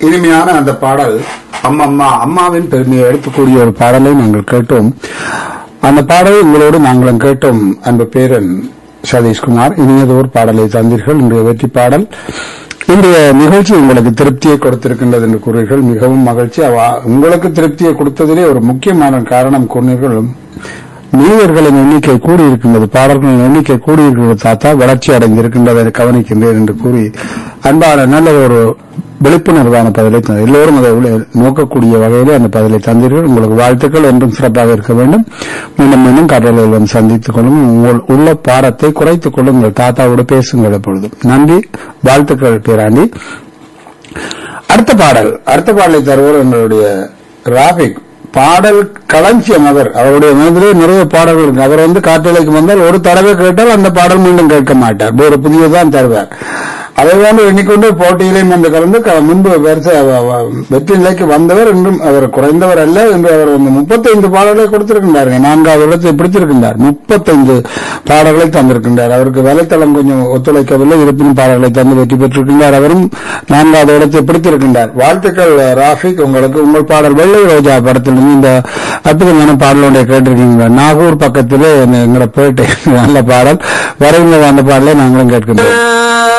இனிமையான அந்த பாடல் அம்மம்மா அம்மாவின் பெருமையை எடுத்துக்கூடிய ஒரு பாடலை நாங்கள் கேட்டோம் அந்த பாடலை உங்களோடு நாங்களும் கேட்டோம் அன்பு பேரன் சதீஷ்குமார் இனியதோர் பாடலை தந்தீர்கள் இன்றைய வெற்றி பாடல் இன்றைய நிகழ்ச்சி உங்களுக்கு திருப்தியை கொடுத்திருக்கின்றது என்று கூறுவீர்கள் மிகவும் மகிழ்ச்சி அவ- உங்களுக்கு திருப்தியை கொடுத்ததிலே ஒரு முக்கியமான காரணம் கூறினீர்கள் நீவர்களின் எண்ணிக்கை கூடியிருக்கின்றது பாடல்களின் எண்ணிக்கை கூடியிருக்கிறது தாத்தா வளர்ச்சி அடைந்திருக்கின்றதை கவனிக்கின்றேன் என்று கூறி அன்பான நல்ல ஒரு விழிப்புணர்வான பதிலை தந்தீர். எல்லோரும் அதை உள்ள- நோக்கக்கூடிய வகையிலே அந்த பதிலை தந்தீர்கள் உங்களுக்கு வாழ்த்துக்கள் என்றும் சிறப்பாக இருக்க வேண்டும் மீண்டும் மீண்டும் கடலில் வந்து சந்தித்துக் கொள்ளும் உங்கள் உள்ள பாடத்தை குறைத்துக் கொள்ளும் உங்கள் தாத்தாவோடு பேசுங்கள் எப்பொழுதும் நன்றி வாழ்த்துக்கள் பேராண்டி அடுத்த பாடல் அடுத்த பாடலை தருவோர் எங்களுடைய ராபிக் பாடல் களஞ்சியம் அவர் அவருடைய மனதிலே நிறைய பாடல்கள் இருக்கு அவர் வந்து காற்றலைக்கு வந்தால் ஒரு தடவை கேட்டால் அந்த பாடல் மீண்டும் கேட்க மாட்டார் வேறு புதியதான் தருவார் அதை வந்து எண்ணிக்கொண்டு போட்டியிலையும் வந்து கலந்து க- முன்பு வரிசை அவ- அவ- வெற்றி நிலைக்கு வந்தவர் இன்றும் அவர் குறைந்தவர் அல்ல என்று அவர் வந்து முப்பத்தைந்து பாடல்களை கொடுத்திருக்கின்றார்கள் நான்காவது இடத்தை பிடித்திருக்கின்றார் முப்பத்தைந்து பாடல்களை தந்திருக்கின்றார் அவருக்கு வலைத்தளம் கொஞ்சம் ஒத்துழைக்கவில்லை இருப்பினும் பாடல்களை தந்து வெற்றி பெற்றிருக்கின்றார் அவரும் நான்காவது இடத்தை பிடித்திருக்கின்றார் வாழ்த்துக்கள் ராஃபிக் உங்களுக்கு உங்கள் பாடல் வெள்ளை ரோஜா படத்திலிருந்து இந்த அற்புதமான பாடலோடைய கேட்டிருக்கீங்க நாகூர் பக்கத்திலே எங்களோட பேட்டை நல்ல பாடல் வரைந்த அந்த பாடலை நாங்களும் கேட்கின்றோம்